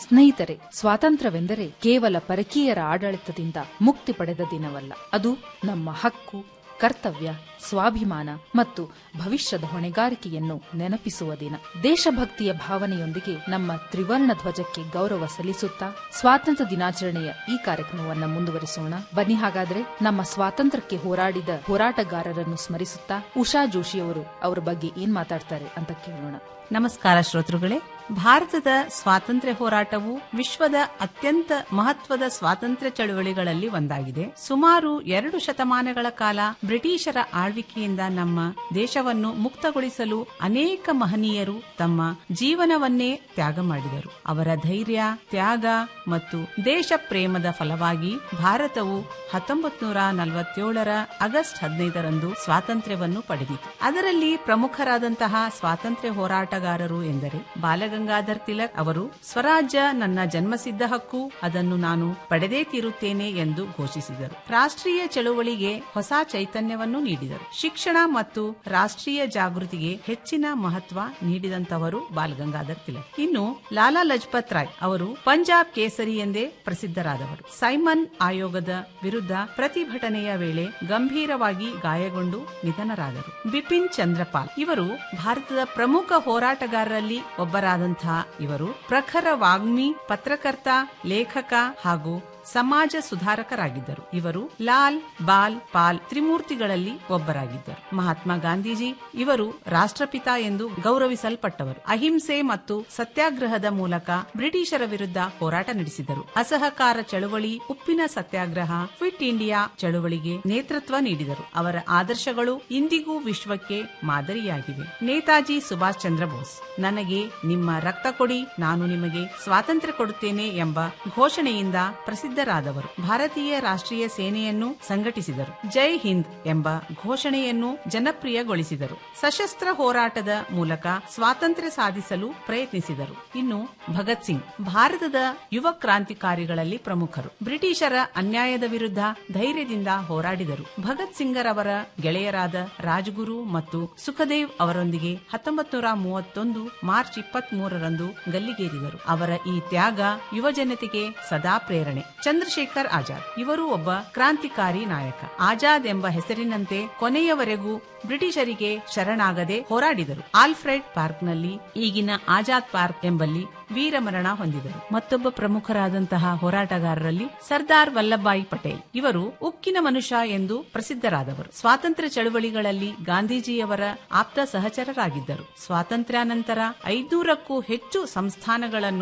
ಸ್ನೇಹಿತರೆ ಸ್ವಾತಂತ್ರ್ಯವೆಂದರೆ ಕೇವಲ ಪರಕೀಯರ ಆಡಳಿತದಿಂದ ಮುಕ್ತಿ ಪಡೆದ ದಿನವಲ್ಲ ಅದು ನಮ್ಮ ಹಕ್ಕು ಕರ್ತವ್ಯ ಸ್ವಾಭಿಮಾನ ಮತ್ತು ಭವಿಷ್ಯದ ಹೊಣೆಗಾರಿಕೆಯನ್ನು ನೆನಪಿಸುವ ದಿನ ದೇಶಭಕ್ತಿಯ ಭಾವನೆಯೊಂದಿಗೆ ನಮ್ಮ ತ್ರಿವರ್ಣ ಧ್ವಜಕ್ಕೆ ಗೌರವ ಸಲ್ಲಿಸುತ್ತಾ ಸ್ವಾತಂತ್ರ್ಯ ದಿನಾಚರಣೆಯ ಈ ಕಾರ್ಯಕ್ರಮವನ್ನು ಮುಂದುವರಿಸೋಣ ಬನ್ನಿ ಹಾಗಾದ್ರೆ ನಮ್ಮ ಸ್ವಾತಂತ್ರ್ಯಕ್ಕೆ ಹೋರಾಡಿದ ಹೋರಾಟಗಾರರನ್ನು ಸ್ಮರಿಸುತ್ತಾ ಉಷಾ ಜೋಶಿಯವರು ಅವರ ಬಗ್ಗೆ ಏನ್ ಮಾತಾಡ್ತಾರೆ ಅಂತ ಕೇಳೋಣ ನಮಸ್ಕಾರ ಶ್ರೋತೃಗಳೇ ಭಾರತದ ಸ್ವಾತಂತ್ರ್ಯ ಹೋರಾಟವು ವಿಶ್ವದ ಅತ್ಯಂತ ಮಹತ್ವದ ಸ್ವಾತಂತ್ರ್ಯ ಚಳುವಳಿಗಳಲ್ಲಿ ಒಂದಾಗಿದೆ ಸುಮಾರು ಎರಡು ಶತಮಾನಗಳ ಕಾಲ ಬ್ರಿಟಿಷರ ಆಳ್ವಿಕೆಯಿಂದ ನಮ್ಮ ದೇಶವನ್ನು ಮುಕ್ತಗೊಳಿಸಲು ಅನೇಕ ಮಹನೀಯರು ತಮ್ಮ ಜೀವನವನ್ನೇ ತ್ಯಾಗ ಮಾಡಿದರು ಅವರ ಧೈರ್ಯ ತ್ಯಾಗ ಮತ್ತು ದೇಶ ಪ್ರೇಮದ ಫಲವಾಗಿ ಭಾರತವು ಹತ್ತೊಂಬತ್ತು ನೂರ ನಲವತ್ತೇಳರ ಆಗಸ್ಟ್ ಹದಿನೈದರಂದು ಸ್ವಾತಂತ್ರ್ಯವನ್ನು ಪಡೆದಿತು ಅದರಲ್ಲಿ ಪ್ರಮುಖರಾದಂತಹ ಸ್ವಾತಂತ್ರ್ಯ ಹೋರಾಟಗಾರರು ಎಂದರೆ ಬಾಲಗಂಗಾಧರ್ ತಿಲಕ್ ಅವರು ಸ್ವರಾಜ್ಯ ನನ್ನ ಜನ್ಮಸಿದ್ಧ ಹಕ್ಕು ಅದನ್ನು ನಾನು ಪಡೆದೇ ತೀರುತ್ತೇನೆ ಎಂದು ಘೋಷಿಸಿದರು ರಾಷ್ಟ್ರೀಯ ಚಳುವಳಿಗೆ ಹೊಸ ಚೈತನ್ಯವನ್ನು ನೀಡಿದರು ಶಿಕ್ಷಣ ಮತ್ತು ರಾಷ್ಟ್ರೀಯ ಜಾಗೃತಿಗೆ ಹೆಚ್ಚಿನ ಮಹತ್ವ ನೀಡಿದಂತವರು ಬಾಲಗಂಗಾಧರ್ ತಿಲಕ್ ಇನ್ನು ಲಾಲಾ ಲಜಪತ್ ರಾಯ್ ಅವರು ಪಂಜಾಬ್ ಕೇಸರಿ ಎಂದೇ ಪ್ರಸಿದ್ಧರಾದವರು ಸೈಮನ್ ಆಯೋಗದ ವಿರುದ್ಧ ಪ್ರತಿಭಟನೆಯ ವೇಳೆ ಗಂಭೀರವಾಗಿ ಗಾಯಗೊಂಡು ನಿಧನರಾದರು ಬಿಪಿನ್ ಚಂದ್ರಪಾಲ್ ಇವರು ಭಾರತದ ಪ್ರಮುಖ ಹೋರಾಟಗಾರರಲ್ಲಿ ಒಬ್ಬರಾದಂತಹ ಇವರು ಪ್ರಖರ ವಾಗ್ಮಿ ಪತ್ರಕರ್ತ ಲೇಖಕ ಹಾಗೂ ಸಮಾಜ ಸುಧಾರಕರಾಗಿದ್ದರು ಇವರು ಲಾಲ್ ಬಾಲ್ ಪಾಲ್ ತ್ರಿಮೂರ್ತಿಗಳಲ್ಲಿ ಒಬ್ಬರಾಗಿದ್ದರು ಮಹಾತ್ಮ ಗಾಂಧೀಜಿ ಇವರು ರಾಷ್ಟ್ರಪಿತ ಎಂದು ಗೌರವಿಸಲ್ಪಟ್ಟವರು ಅಹಿಂಸೆ ಮತ್ತು ಸತ್ಯಾಗ್ರಹದ ಮೂಲಕ ಬ್ರಿಟಿಷರ ವಿರುದ್ಧ ಹೋರಾಟ ನಡೆಸಿದರು ಅಸಹಕಾರ ಚಳವಳಿ ಉಪ್ಪಿನ ಸತ್ಯಾಗ್ರಹ ಕ್ವಿಟ್ ಇಂಡಿಯಾ ಚಳವಳಿಗೆ ನೇತೃತ್ವ ನೀಡಿದರು ಅವರ ಆದರ್ಶಗಳು ಇಂದಿಗೂ ವಿಶ್ವಕ್ಕೆ ಮಾದರಿಯಾಗಿವೆ ನೇತಾಜಿ ಸುಭಾಷ್ ಚಂದ್ರ ಬೋಸ್ ನನಗೆ ನಿಮ್ಮ ರಕ್ತ ಕೊಡಿ ನಾನು ನಿಮಗೆ ಸ್ವಾತಂತ್ರ್ಯ ಕೊಡುತ್ತೇನೆ ಎಂಬ ಘೋಷಣೆಯಿಂದ ಪ್ರಸಿದ್ಧರಾದವರು ಭಾರತೀಯ ರಾಷ್ಟ್ರೀಯ ಸೇನೆಯನ್ನು ಸಂಘಟಿಸಿದರು ಜೈ ಹಿಂದ್ ಎಂಬ ಘೋಷಣೆಯನ್ನು ಜನಪ್ರಿಯಗೊಳಿಸಿದರು ಸಶಸ್ತ್ರ ಹೋರಾಟದ ಮೂಲಕ ಸ್ವಾತಂತ್ರ್ಯ ಸಾಧಿಸಲು ಪ್ರಯತ್ನಿಸಿದರು ಇನ್ನು ಭಗತ್ ಸಿಂಗ್ ಭಾರತದ ಯುವ ಕ್ರಾಂತಿಕಾರಿಗಳಲ್ಲಿ ಪ್ರಮುಖರು ಬ್ರಿಟಿಷರ ಅನ್ಯಾಯದ ವಿರುದ್ಧ ಧೈರ್ಯದಿಂದ ಹೋರಾಡಿದರು ಭಗತ್ ಸಿಂಗರ್ ಅವರ ಗೆಳೆಯರಾದ ರಾಜ್ಗುರು ಮತ್ತು ಸುಖದೇವ್ ಅವರೊಂದಿಗೆ ಹತ್ತೊಂಬತ್ತು ನೂರ ಮೂವತ್ತೊಂದು ಮಾರ್ಚ್ ಇಪ್ಪತ್ತ್ ಮೂರರಂದು ಗಲ್ಲಿಗೇರಿದರು ಅವರ ಈ ತ್ಯಾಗ ಯುವ ಜನತೆಗೆ ಸದಾ ಪ್ರೇರಣೆ ಚಂದ್ರಶೇಖರ್ ಆಜಾದ್ ಇವರು ಒಬ್ಬ ಕ್ರಾಂತಿಕಾರಿ ನಾಯಕ ಆಜಾದ್ ಎಂಬ ಹೆಸರಿನಂತೆ ಕೊನೆಯವರೆಗೂ ಬ್ರಿಟಿಷರಿಗೆ ಶರಣಾಗದೆ ಹೋರಾಡಿದರು ಆಲ್ಫ್ರೆಡ್ ಪಾರ್ಕ್ನಲ್ಲಿ ಈಗಿನ ಆಜಾದ್ ಪಾರ್ಕ್ ಎಂಬಲ್ಲಿ ವೀರಮರಣ ಹೊಂದಿದರು ಮತ್ತೊಬ್ಬ ಪ್ರಮುಖರಾದಂತಹ ಹೋರಾಟಗಾರರಲ್ಲಿ ಸರ್ದಾರ್ ವಲ್ಲಭಾಯಿ ಪಟೇಲ್ ಇವರು ಉಕ್ಕಿನ ಮನುಷ್ಯ ಎಂದು ಪ್ರಸಿದ್ಧರಾದವರು ಸ್ವಾತಂತ್ರ್ಯ ಚಳುವಳಿಗಳಲ್ಲಿ ಗಾಂಧೀಜಿಯವರ ಆಪ್ತ ಸಹಚರರಾಗಿದ್ದರು ಸ್ವಾತಂತ್ರ್ಯಾನಂತರ ಐದೂರಕ್ಕೂ ಹೆಚ್ಚು ಸಂಸ್ಥಾನಗಳನ್ನು